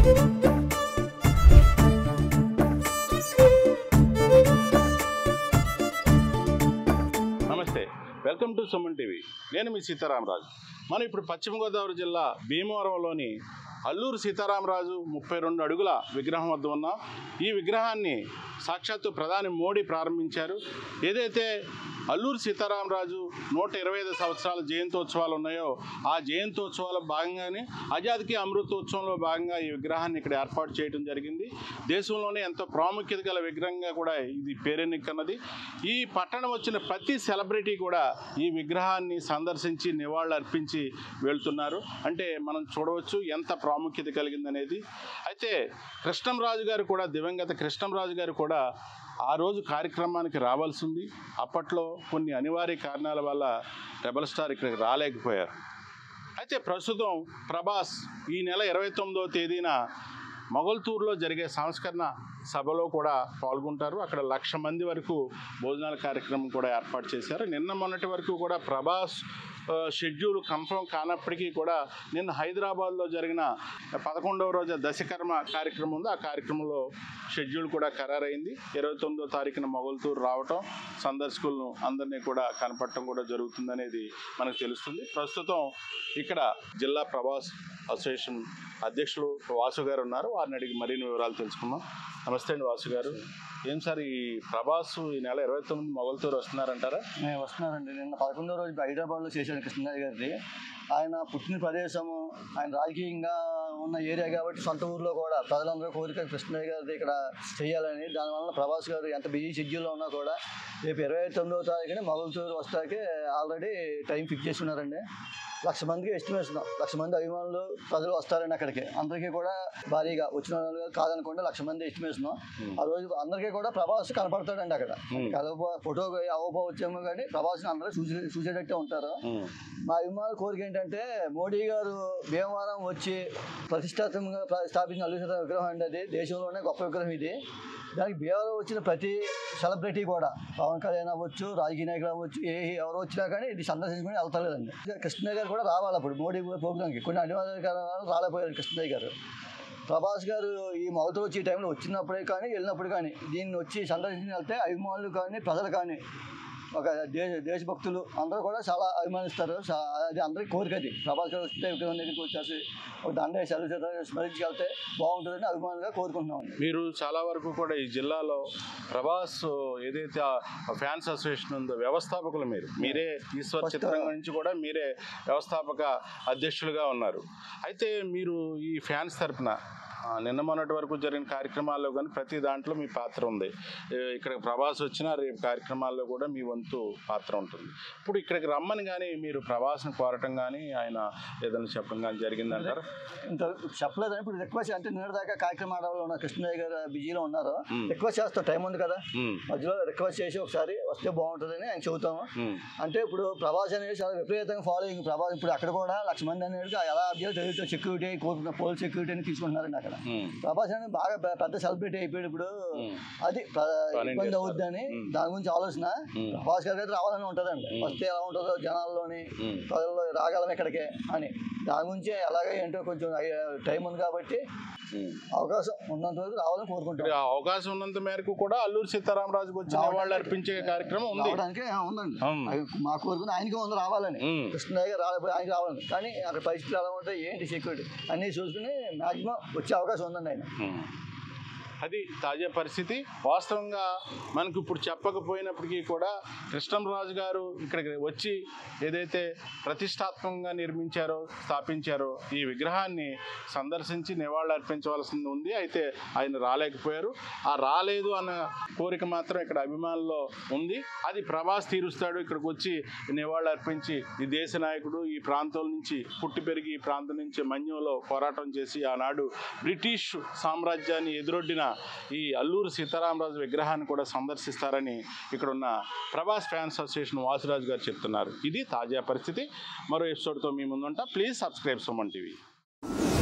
నమస్తే welcome to Suman TV నేను మీ సీతారామరాజు మనం ఇప్పుడు పశ్చిమ గోదావరి జిల్లా భీమవరంలోని అల్లూరు సీతారామరాజు ముప్పై రెండు అడుగుల విగ్రహం వద్ద ఉన్నాం ఈ విగ్రహాన్ని సాక్షాత్తు ప్రధాని మోడీ ప్రారంభించారు ఏదైతే అల్లూరు సీతారామరాజు నూట ఇరవై ఐదు సంవత్సరాల జయంతోత్సవాలు ఉన్నాయో ఆ జయంతోత్సవాల భాగంగానే ఆజాద్కి అమృతోత్సవంలో భాగంగా ఈ విగ్రహాన్ని ఇక్కడ ఏర్పాటు చేయడం జరిగింది దేశంలోనే ఎంతో ప్రాముఖ్యత గల విగ్రహంగా కూడా ఇది పేరెన్నికన్నది ఈ పట్టణం వచ్చిన ప్రతి సెలబ్రిటీ కూడా ఈ విగ్రహాన్ని సందర్శించి నివాళులు అర్పించి వెళ్తున్నారు అంటే మనం చూడవచ్చు ఎంత ప్రాముఖ్యత కలిగిందనేది అయితే కృష్ణంరాజు గారు కూడా దివంగత కృష్ణంరాజు గారు కూడా ఆ రోజు కార్యక్రమానికి రావాల్సి ఉంది అప్పట్లో కొన్ని అనివార్య కారణాల వల్ల రెబల్ స్టార్ ఇక్కడికి రాలేకపోయారు అయితే ప్రస్తుతం ప్రభాస్ ఈ నెల ఇరవై తొమ్మిదవ తేదీన మొగల్తూరులో జరిగే సంస్కరణ సభలో కూడా పాల్గొంటారు అక్కడ లక్ష మంది వరకు భోజనాల కార్యక్రమం కూడా ఏర్పాటు చేశారు నిన్న మొన్నటి వరకు కూడా ప్రభాస్ ఆ, షెడ్యూల్ కన్ఫర్మ్ కానప్పటికీ కూడా నిన్న హైదరాబాద్లో జరిగిన పదకొండవ రోజు దశకర్మ కార్యక్రమం ఉంది ఆ కార్యక్రమంలో షెడ్యూల్ కూడా ఖరారైంది ఇరవై తొమ్మిదో తారీఖున మొగల్తూరు రావటం సందర్శకులను అందరినీ కూడా కనపడటం కూడా జరుగుతుందనేది మనకు తెలుస్తుంది ప్రస్తుతం ఇక్కడ జిల్లా ప్రభాస్ అసోసియేషన్ అధ్యక్షులు వాసు గారు ఉన్నారు వారిని అడిగి మరిన్ని వివరాలు తెలుసుకుందాం నమస్తే అండి వాసు గారు ఏం సార్ ఈ ప్రభాస్ ఈ నెల ఇరవై తొమ్మిది మొగల్తూరు వస్తున్నారంటారా నేను వస్తున్నానండి నిన్న పదకొండో రోజు హైదరాబాద్లో చేశాను కృష్ణరాజు గారిది ఆయన పుట్టిన ప్రదేశము ఆయన రాజకీయంగా ఉన్న ఏరియా కాబట్టి సొంత ఊర్లో కూడా ప్రజలందరూ కోరిక కృష్ణరాజు గారిది ఇక్కడ చేయాలని దానివల్ల ప్రభాస్ గారు ఎంత బిజీ షెడ్యూల్లో ఉన్నా కూడా రేపు ఇరవై తొమ్మిదవ తారీఖున మొగల్తూరు వస్తాకి ఆల్రెడీ టైం ఫిక్స్ చేసుకున్నారండి లక్ష మందికి ఎస్టిమేషన్ లక్ష మంది అభిమానులు ప్రజలు వస్తారండి అక్కడికి అందరికీ కూడా భారీగా వచ్చిన వాళ్ళు కాదనుకోండి లక్ష మంది ఎస్టిమేషన్ ఆ రోజు అందరికీ కూడా ప్రభాస్ కనపడతాడండి అక్కడ Hmm. కలవ ఫోటో అవ్వకపోవచ్చేమో కానీ ప్రభాస్ని అందరూ చూసి చూసేటట్టే ఉంటారు ఉమ్, మా అభిమానుల కోరిక ఏంటంటే మోడీ గారు భీమవరం వచ్చి ప్రతిష్టాత్మకంగా ప్ర- స్థాపించిన అల్లు విగ్రహం అండి అది దేశంలోనే గొప్ప విగ్రహం ఇది దానికి భీమవరం వచ్చిన ప్రతి సెలబ్రిటీ కూడా పవన్ కళ్యాణ్ అవ్వచ్చు రాజకీయ నాయకులు అవ్వచ్చు ఏ ఎవరు వచ్చినా కానీ ఇది సందర్శించుకుని వెళ్తలేదండి కృష్ణయ్య గారు కూడా రావాలి అప్పుడు మోడీ ప్రోగ్రామ్కి కొన్ని అనివార్య కారణాలు రాలేకపోయారు కృష్ణయ్య గారు ప్రభాస్ గారు ఈ మొదట వచ్చి ఈ టైంలో వచ్చినప్పుడే కానీ వెళ్ళినప్పుడు కానీ దీన్ని వచ్చి సందర్శించి వెళ్తే అభిమానులు కానీ ప్రజలు కానీ ఒక దేశ దేశభక్తులు అందరూ కూడా చాలా అభిమానిస్తారు చా- అది అందరికీ కోరిక అది ప్రభాస్ గారు వస్తే విగ్రహం దగ్గరికి వచ్చేసి ఒక దండ సెలవు స్మరించి వెళ్తే బాగుంటుందని అభిమానులుగా కోరుకుంటున్నాం మీరు చాలా వరకు కూడా ఈ జిల్లాలో ప్రభాస్ ఏదైతే ఆ ఫ్యాన్స్ అసోసియేషన్ ఉందో వ్యవస్థాపకులు మీరు మీరే ఈశ్వర్ First- చిత్రంగా నుంచి కూడా మీరే వ్యవస్థాపక అధ్యక్షులుగా ఉన్నారు అయితే మీరు ఈ ఫ్యాన్స్ తరపున ఆ, నిన్న మొన్నటి వరకు జరిగిన కార్యక్రమాల్లో కానీ ప్రతి దాంట్లో మీ పాత్ర ఉంది ఏ, ఇక్కడ ప్రభాస్ వచ్చినా రేపు కార్యక్రమాల్లో కూడా మీ వంతు పాత్ర ఉంటుంది ఇప్పుడు ఇక్కడికి రమ్మని కానీ మీరు ప్రభాస్ని కోరటం కానీ ఆయన ఏదైనా చెప్పడం కానీ జరిగిందంటారు ఇంత చెప్పలేదని ఇప్పుడు రిక్వెస్ట్ అంటే నిన్న దాకా కార్యక్రమం ఆడవాళ్ళు ఉన్న కృష్ణయ్య గారు బిజీలో ఉన్నారు Hmm. రిక్వెస్ట్ చేస్తాం టైం ఉంది కదా ఉమ్, మధ్యలో రిక్వెస్ట్ చేసి ఒకసారి వస్తే బాగుంటుందని ఆయన చెబుతాము ఉమ్, అంటే ఇప్పుడు ప్రభాస్ అనేది చాలా విపరీతంగా ఫాలోయింగ్ ప్రభాస్ ఇప్పుడు అక్కడ కూడా లక్ష మంది అనేది ఎలా అభ్యర్థి తెలియదు సెక్యూరిటీ కోరుకున్న పోలీస్ సెక్యూరిటీ అని తీసుకుంటున్నారండి అక్కడ ఉమ్, ప్రభాస్ అనేది బాగా పె- పెద్ద సెలబ్రిటీ అయిపోయాడు ఇప్పుడు ఉమ్. అది ప్ర- పని ఇబ్బంది చేస్తారు. అవుద్దని ఉమ్. దాని గురించి ఆలోచన ఉమ్. ప్రభాస్ గారికి అయితే రావాలని ఉంటుందండి ఉమ్. వస్తే ఎలా ఉంటుందో జనాల్లోని ఉమ్. ప్రజల్లో రాగలం ఇక్కడికే అని దాని గురించి ఎలాగే ఏంటో కొంచెం టైం ఉంది కాబట్టి ఉమ్. అవకాశం ఉన్నంత వరకు రావాలని కోరుకుంటాం ఇక్కడ అవకాశం ఉన్నంత మేరకు కూడా అల్లూరు సీతారామరాజుకు వచ్చి నివాళులు అర్పించే కార్యక్రమం ఉంది రావడానికి ఆ, ఉందండి ఉమ్. అది మా కోరుకుని ఆయనకి ఉంది రావాలని ఉమ్. కృష్ణయ్య గారు రాలేకపోయి ఆయనకి రావాలని కానీ అక్కడ పరిస్థితులు ఎలా ఉంటాయి ఏంటి సెక్యూరిటీ అన్నీ చూసుకుని మాక్సిమం వచ్చే అవకాశం ఉందండి ఆయన ఉమ్. అది తాజా పరిస్థితి వాస్తవంగా మనకు ఇప్పుడు చెప్పకపోయినప్పటికీ కూడా కృష్ణంరాజు గారు ఇక్కడికి వచ్చి ఏదైతే ప్రతిష్టాత్మకంగా నిర్మించారో స్థాపించారో ఈ విగ్రహాన్ని సందర్శించి నివాళులు అర్పించవలసింది ఉంది అయితే ఆయన రాలేకపోయారు ఆ రాలేదు అన్న కోరిక మాత్రం ఇక్కడ అభిమానుల్లో ఉంది అది ప్రభాస్ తీరుస్తాడు ఇక్కడికి వచ్చి నివాళులు అర్పించి ఈ దేశ నాయకుడు ఈ ప్రాంతం నుంచి పుట్టి పెరిగి ఈ ప్రాంతం నుంచి మన్యంలో పోరాటం చేసి ఆనాడు బ్రిటిష్ సామ్రాజ్యాన్ని ఎదురొడ్డిన ఈ అల్లూరు సీతారామరాజు విగ్రహాన్ని కూడా సందర్శిస్తారని ఇక్కడ ఉన్న ప్రభాస్ ఫ్యాన్స్ అసోసియేషన్ వాసురాజు గారు చెప్తున్నారు ఇది తాజా పరిస్థితి మరో ఎపిసోడ్తో మీ ముందుంటా ప్లీజ్ సబ్స్క్రైబ్ సుమన్ టీవీ